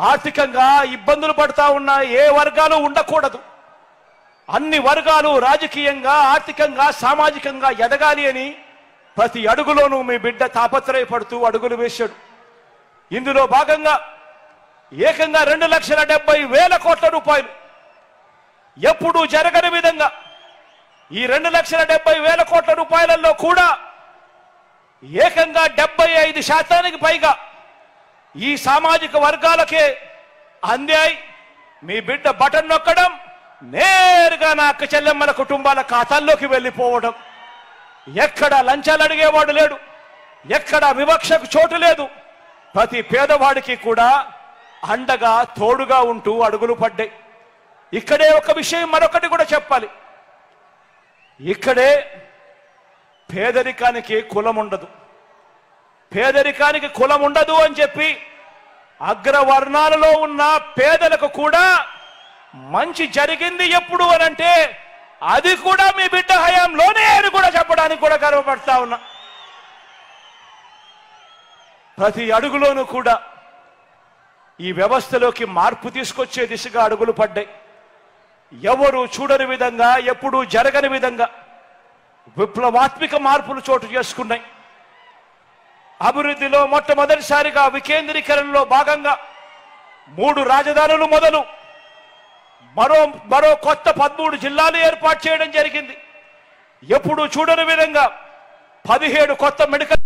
ఆర్థికంగా ఇబ్బందులు పడతా ఉన్న ఏ వర్గాలు ఉండకూడదు అన్ని వర్గాలు రాజకీయంగా ఆర్థికంగా సామాజికంగా ఎదగాలి అని ప్రతి అడుగులోనూ మీ బిడ్డ తాపత్రయపడుతూ అడుగులు వేశాడు ఇందులో భాగంగా ఏకంగా రెండు లక్షల డెబ్బై వేల కోట్ల రూపాయలు ఎప్పుడూ జరగని విధంగా ఈ రెండు లక్షల డెబ్బై వేల కోట్ల రూపాయలలో కూడా ఏకంగా డెబ్బై ఐదు శాతానికి పైగా ఈ సామాజిక వర్గాలకే అందాయి మీ బిడ్డ బటన్ నొక్కడం నేరుగా నా అక్క చెల్లెమ్మల కుటుంబాల ఖాతాల్లోకి వెళ్ళిపోవడం ఎక్కడ లంచాలు అడిగేవాడు లేడు ఎక్కడ వివక్షకు చోటు లేదు ప్రతి పేదవాడికి కూడా అండగా తోడుగా ఉంటూ అడుగులు పడ్డాయి ఇక్కడే ఒక విషయం మరొకటి కూడా చెప్పాలి ఇక్కడే పేదరికానికి కులం ఉండదు పేదరికానికి కులం ఉండదు అని చెప్పి అగ్రవర్ణాలలో ఉన్న పేదలకు కూడా మంచి జరిగింది ఎప్పుడు అని అంటే అది కూడా మీ బిడ్డ హయాంలోనే అని కూడా చెప్పడానికి కూడా గర్వపడతా ఉన్నా ప్రతి అడుగులోనూ కూడా ఈ వ్యవస్థలోకి మార్పు తీసుకొచ్చే దిశగా అడుగులు పడ్డాయి ఎవరు చూడని విధంగా ఎప్పుడూ జరగని విధంగా విప్లవాత్మిక మార్పులు చోటు చేసుకున్నాయి అభివృద్ధిలో మొట్టమొదటిసారిగా వికేంద్రీకరణలో భాగంగా మూడు రాజధానులు మొదలు మరో మరో కొత్త పదమూడు జిల్లాలు ఏర్పాటు చేయడం జరిగింది ఎప్పుడు చూడని విధంగా పదిహేడు కొత్త మెడికల్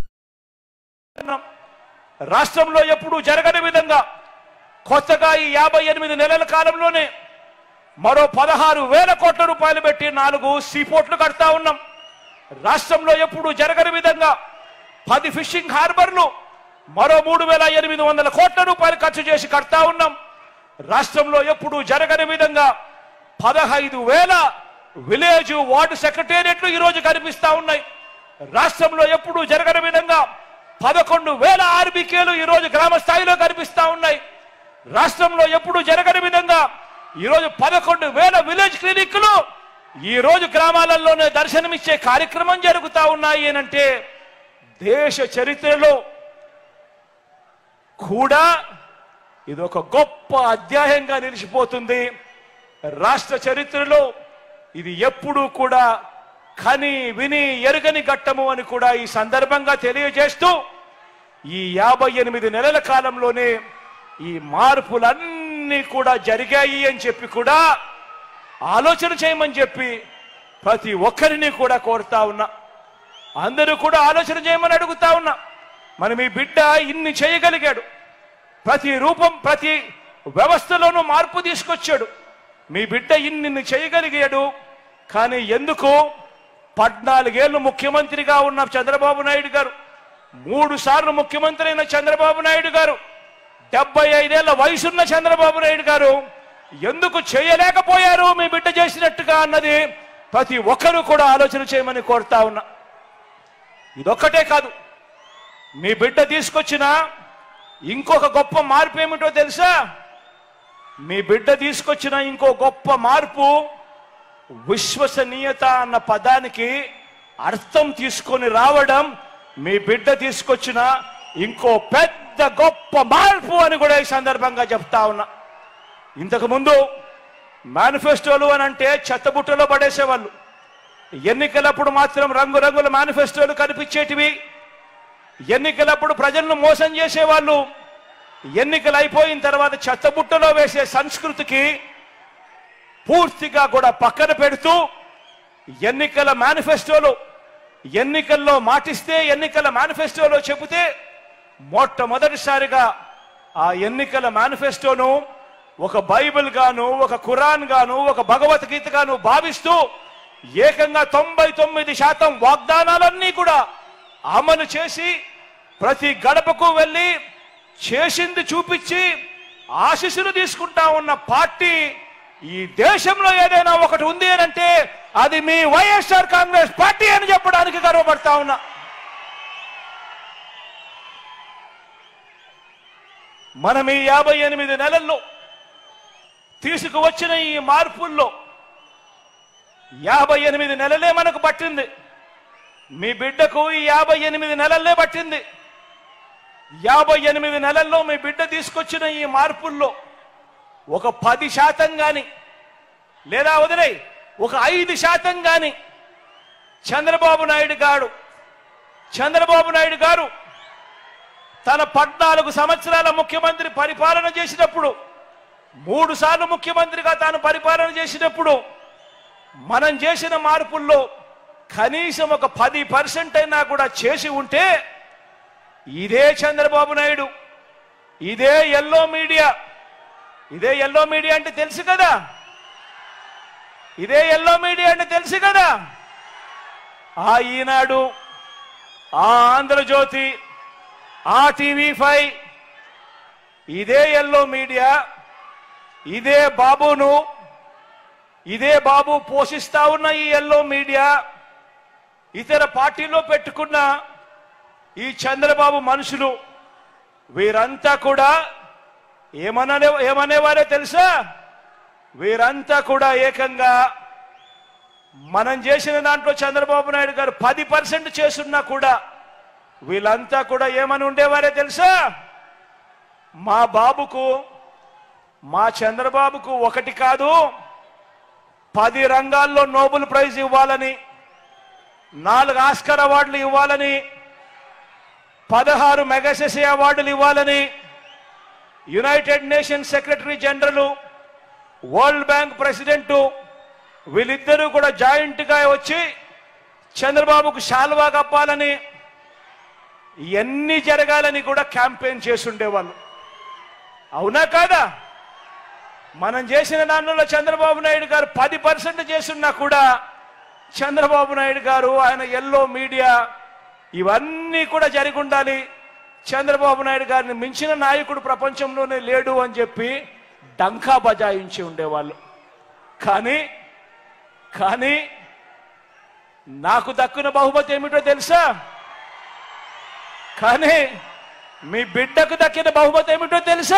రాష్ట్రంలో ఎప్పుడు జరగని విధంగా కొత్తగా ఈ యాభై ఎనిమిది నెలల కాలంలోనే మరో పదహారు వేల కోట్ల రూపాయలు పెట్టి నాలుగు సీపోర్ట్లు కడతా ఉన్నాం రాష్ట్రంలో ఎప్పుడు జరగని విధంగా పది ఫిషింగ్ హార్బర్లు మరో మూడు వేల ఎనిమిది వందల కోట్ల రూపాయలు ఖర్చు చేసి కడతా ఉన్నాం రాష్ట్రంలో ఎప్పుడు జరగని విధంగా పదహైదు వేల విలేజ్ వార్డు సెక్రటేరియట్లు ఈరోజు కనిపిస్తా ఉన్నాయి రాష్ట్రంలో ఎప్పుడు జరగని విధంగా పదకొండు వేల ఆర్బికేలు ఈరోజు గ్రామ స్థాయిలో కనిపిస్తా ఉన్నాయి రాష్ట్రంలో ఎప్పుడు జరగని విధంగా ఈరోజు పదకొండు వేల విలేజ్ క్లినిక్లు ఈ రోజు గ్రామాలలోనే దర్శనమిచ్చే కార్యక్రమం జరుగుతా ఉన్నాయి అంటే దేశ చరిత్రలో కూడా ఇది ఒక గొప్ప అధ్యాయంగా నిలిచిపోతుంది రాష్ట్ర చరిత్రలో ఇది ఎప్పుడూ కూడా కని విని ఎరుగని ఘట్టము అని కూడా ఈ సందర్భంగా తెలియజేస్తూ ఈ యాభై ఎనిమిది నెలల కాలంలోనే ఈ మార్పులన్నీ కూడా జరిగాయి అని చెప్పి కూడా ఆలోచన చేయమని చెప్పి ప్రతి ఒక్కరిని కూడా కోరుతా ఉన్నా అందరూ కూడా ఆలోచన చేయమని అడుగుతా ఉన్నా మన మీ బిడ్డ ఇన్ని చేయగలిగాడు ప్రతి రూపం ప్రతి వ్యవస్థలోనూ మార్పు తీసుకొచ్చాడు మీ బిడ్డ ఇన్ని చేయగలిగాడు కానీ ఎందుకు పద్నాలుగేళ్లు ముఖ్యమంత్రిగా ఉన్న చంద్రబాబు నాయుడు గారు మూడు సార్లు ముఖ్యమంత్రి అయిన చంద్రబాబు నాయుడు గారు డెబ్బై ఐదేళ్ల వయసున్న చంద్రబాబు నాయుడు గారు ఎందుకు చేయలేకపోయారు మీ బిడ్డ చేసినట్టుగా అన్నది ప్రతి ఒక్కరూ కూడా ఆలోచన చేయమని కోరుతా ఉన్నా ఇదొక్కటే కాదు మీ బిడ్డ తీసుకొచ్చిన ఇంకొక గొప్ప మార్పు ఏమిటో తెలుసా మీ బిడ్డ తీసుకొచ్చిన ఇంకో గొప్ప మార్పు విశ్వసనీయత అన్న పదానికి అర్థం తీసుకొని రావడం మీ బిడ్డ తీసుకొచ్చిన ఇంకో పెద్ద గొప్ప మార్పు అని కూడా ఈ సందర్భంగా చెప్తా ఉన్నా ఇంతకు ముందు మేనిఫెస్టోలు అని అంటే చెత్తబుట్టలో పడేసేవాళ్ళు ఎన్నికలప్పుడు మాత్రం రంగురంగుల మేనిఫెస్టోలు కనిపించేటివి ఎన్నికలప్పుడు ప్రజలను మోసం చేసేవాళ్ళు ఎన్నికలు అయిపోయిన తర్వాత చెత్తబుట్టలో వేసే సంస్కృతికి పూర్తిగా కూడా పక్కన పెడుతూ ఎన్నికల మేనిఫెస్టోలో ఎన్నికల్లో మాటిస్తే ఎన్నికల మేనిఫెస్టోలో చెబితే మొట్టమొదటిసారిగా ఆ ఎన్నికల మేనిఫెస్టోను ఒక బైబిల్ గాను ఒక ఖురాన్ గాను ఒక భగవద్గీత గాను భావిస్తూ ఏకంగా తొంభై తొమ్మిది శాతం వాగ్దానాలన్నీ కూడా అమలు చేసి ప్రతి గడపకు వెళ్ళి చేసింది చూపించి ఆశీస్సులు తీసుకుంటా ఉన్న పార్టీ ఈ దేశంలో ఏదైనా ఒకటి ఉంది అని అంటే అది మీ వైఎస్ఆర్ కాంగ్రెస్ పార్టీ అని చెప్పడానికి గర్వపడతా ఉన్నా మనం ఈ యాభై ఎనిమిది నెలల్లో తీసుకువచ్చిన ఈ మార్పుల్లో యాభై ఎనిమిది నెలలే మనకు పట్టింది మీ బిడ్డకు ఈ యాభై ఎనిమిది నెలలే పట్టింది యాభై ఎనిమిది నెలల్లో మీ బిడ్డ తీసుకొచ్చిన ఈ మార్పుల్లో ఒక పది శాతం గాని లేదా వదిలే ఒక ఐదు శాతం గాని చంద్రబాబు నాయుడు గారు చంద్రబాబు నాయుడు గారు తన పద్నాలుగు సంవత్సరాల ముఖ్యమంత్రి పరిపాలన చేసినప్పుడు మూడు సార్లు ముఖ్యమంత్రిగా తాను పరిపాలన చేసినప్పుడు మనం చేసిన మార్పుల్లో కనీసం ఒక పది పర్సెంట్ అయినా కూడా చేసి ఉంటే ఇదే చంద్రబాబు నాయుడు ఇదే ఎల్లో మీడియా ఇదే ఎల్లో మీడియా అంటే తెలుసు కదా ఇదే ఎల్లో మీడియా అంటే తెలుసు కదా ఆ ఈనాడు ఆ ఆంధ్రజ్యోతి ఆ టీవీ ఫైవ్ ఇదే ఎల్లో మీడియా ఇదే బాబును ఇదే బాబు పోషిస్తా ఉన్న ఈ ఎల్లో మీడియా ఇతర పార్టీలో పెట్టుకున్న ఈ చంద్రబాబు మనుషులు వీరంతా కూడా ఏమనే ఏమనేవారో తెలుసా వీరంతా కూడా ఏకంగా మనం చేసిన దాంట్లో చంద్రబాబు నాయుడు గారు పది పర్సెంట్ చేస్తున్నా కూడా వీళ్ళంతా కూడా ఏమని ఉండేవారే తెలుసా మా బాబుకు మా చంద్రబాబుకు ఒకటి కాదు పది రంగాల్లో నోబెల్ ప్రైజ్ ఇవ్వాలని నాలుగు ఆస్కర్ అవార్డులు ఇవ్వాలని పదహారు మెగాసెసీ అవార్డులు ఇవ్వాలని United Nations secretary general World Bank president వీళ్ళిద్దరూ కూడా జాయింట్ గా వచ్చి చంద్రబాబుకు శాల్వా కప్పాలని ఇవన్నీ జరగాలని కూడా క్యాంపెయిన్ చేసుండేవాళ్ళు అవునా కాదా మనం చేసిన దానిలో చంద్రబాబు నాయుడు గారు పది పర్సెంట్ చేస్తున్నా కూడా చంద్రబాబు నాయుడు గారు ఆయన ఎల్లో మీడియా ఇవన్నీ కూడా జరిగి ఉండాలి చంద్రబాబు నాయుడు గారిని మించిన నాయకుడు ప్రపంచంలోనే లేడు అని చెప్పి డంకా బజాయించి ఉండేవాళ్ళు కానీ కానీ నాకు దక్కున బహుమతి ఏమిటో తెలుసా కానీ మీ బిడ్డకు దక్కిన బహుమతి ఏమిటో తెలుసా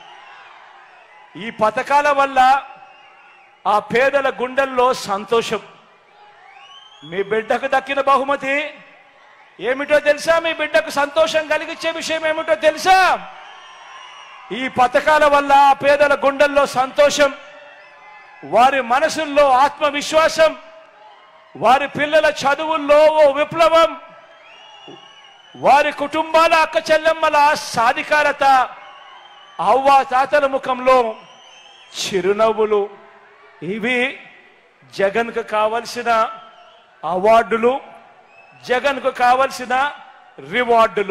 ఈ పథకాల వల్ల ఆ పేదల గుండెల్లో సంతోషం మీ బిడ్డకు దక్కిన బహుమతి ఏమిటో తెలుసా మీ బిడ్డకు సంతోషం కలిగించే విషయం ఏమిటో తెలుసా ఈ పథకాల వల్ల ఆ పేదల గుండెల్లో సంతోషం వారి మనసుల్లో ఆత్మవిశ్వాసం వారి పిల్లల చదువుల్లో ఓ విప్లవం వారి కుటుంబాల అక్క చెల్లెమ్మల సాధికారత అవ్వ తాతల ముఖంలో చిరునవ్వులు ఇవి జగన్కు కావలసిన అవార్డులు జగన్కు కావలసిన రివార్డులు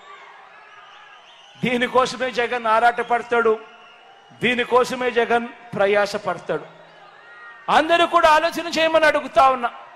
దీనికోసమే జగన్ ఆరాటపడతాడు దీనికోసమే జగన్ ప్రయాసపడతాడు అందరూ కూడా ఆలోచన చేయమని అడుగుతా ఉన్నా